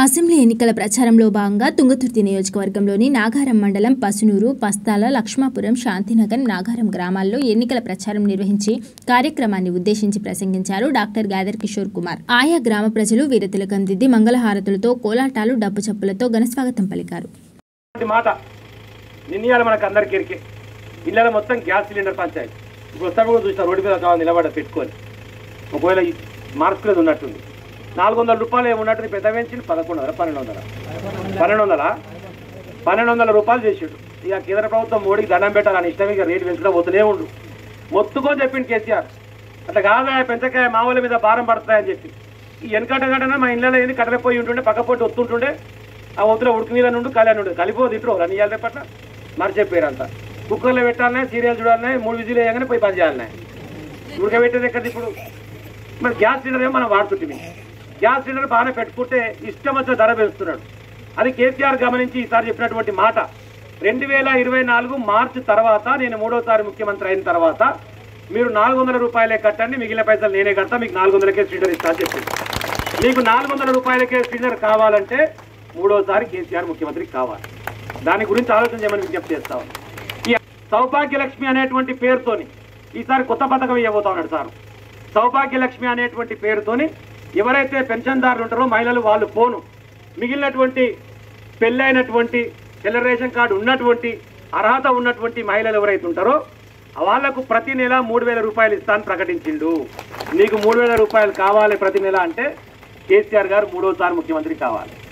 Assembly ఎన్నికల ప్రచారంలో భాగంగా తుంగతుర్తి నియోజకవర్గంలోని నాగారం మండలం పసునూరు పస్తాల లక్ష్మాపురం శాంతినగర్ నాగారం గ్రామాల్లో ఎన్నికల ప్రచారం నిర్వహించి కార్యక్రమాన్ని ఉద్దేశించి ప్రసంగించారు డాక్టర్ గాదర్ కిషోర్ కుమార్ ఆయా గ్రామ ప్రజలు వీరతిలకం దిద్ది మంగళహారతులతో కోలాటాలు డప్పు చప్పులతో ఘనస్వాగతం పలికారు ఇటువంటి మాట నిన్నయాల మనకు అందరికి ఎరికే ఇళ్ళలో మొత్తం గ్యాస్ సిలిండర్ పంచాయి ఇప్పుడు వస్తా కూడా చూసిన రోడ్డు మీద కావాలి నిలబడ పెట్టుకొని ఒకవేళ ఈ మార్చుకునేది ఉన్నట్టుంది నాలుగు వందల రూపాయలు ఏమున్నట్టు పెద్ద పెంచింది పదకొండు వందల పన్నెండు వందల పన్నెండు వందల పన్నెండు వందల రూపాయలు చేసిండు ఇక కేంద్ర ప్రభుత్వం మోడీకి దండం పెట్టాలని ఇష్టం ఇక రేటు పెంచడం పోతూనే ఉండు మొత్తుకొని చెప్పిండు కేసీఆర్ అట్లా కాదా పెంచకాయ మామూల మీద భారం పడతాయని చెప్పి ఈ వెనకట గంటన మా ఇళ్ళలో ఏంది కట్టెలపోయి ఉంటుండే పక్క పొట్టి వస్తుంటుండే ఆ ఒత్తులో ఉడికి మీద నుండి కళ్యాణ్ ఉండు కలిపో తింటారు రన్ ఇయ్యాలి రేపట్ల మరి చెప్పారంట కుక్కర్లో పెట్టాలనే సీరియల్ చూడాలనే మూడు విజులు వేయగానే పోయి పని చేయాలనే ఉడకబెట్టేది ఎక్కడ ఇప్పుడు మరి గ్యాస్ సిలిండర్ ఏమో మనం వాడుతుంటే గ్యాస్ సిలిండర్ బాగానే పెట్టుకుంటే ఇష్టం వచ్చిన ధర పెంచుతున్నాడు అది కేసీఆర్ గమనించి ఈసారి చెప్పినటువంటి మాట రెండు వేల ఇరవై నాలుగు మార్చి తర్వాత నేను మూడోసారి ముఖ్యమంత్రి అయిన తర్వాత మీరు నాలుగు వందల రూపాయలే కట్టండి మిగిలిన పైసలు నేనే కడతా మీకు నాలుగు వందలకే సిలిండర్ ఇస్తా అని చెప్పింది మీకు నాలుగు వందల రూపాయలకే సిలిండర్ కావాలంటే మూడోసారి కేసీఆర్ ముఖ్యమంత్రి కావాలి దాని గురించి ఆలోచన చేయమని విజ్ఞప్తి చేస్తా ఉన్నాను. ఈ సౌభాగ్య లక్ష్మి అనేటువంటి పేరుతోని ఈసారి కొత్త పథకం ఇవ్వబోతా ఉన్నాడు సార్ సౌభాగ్య లక్ష్మి అనేటువంటి పేరుతోని ఎవరైతే పెన్షన్దారులు ఉంటారో మహిళలు వాళ్ళు పోను మిగిలినటువంటి పెళ్ళైనటువంటి తెల్ల రేషన్ కార్డు ఉన్నటువంటి అర్హత ఉన్నటువంటి మహిళలు ఎవరైతే ఉంటారో వాళ్లకు ప్రతి నెల మూడు వేల రూపాయలు ఇస్తానని ప్రకటించిండు నీకు మూడు వేల రూపాయలు కావాలి ప్రతి నెల అంటే కేసీఆర్ గారు మూడోసారి ముఖ్యమంత్రి కావాలి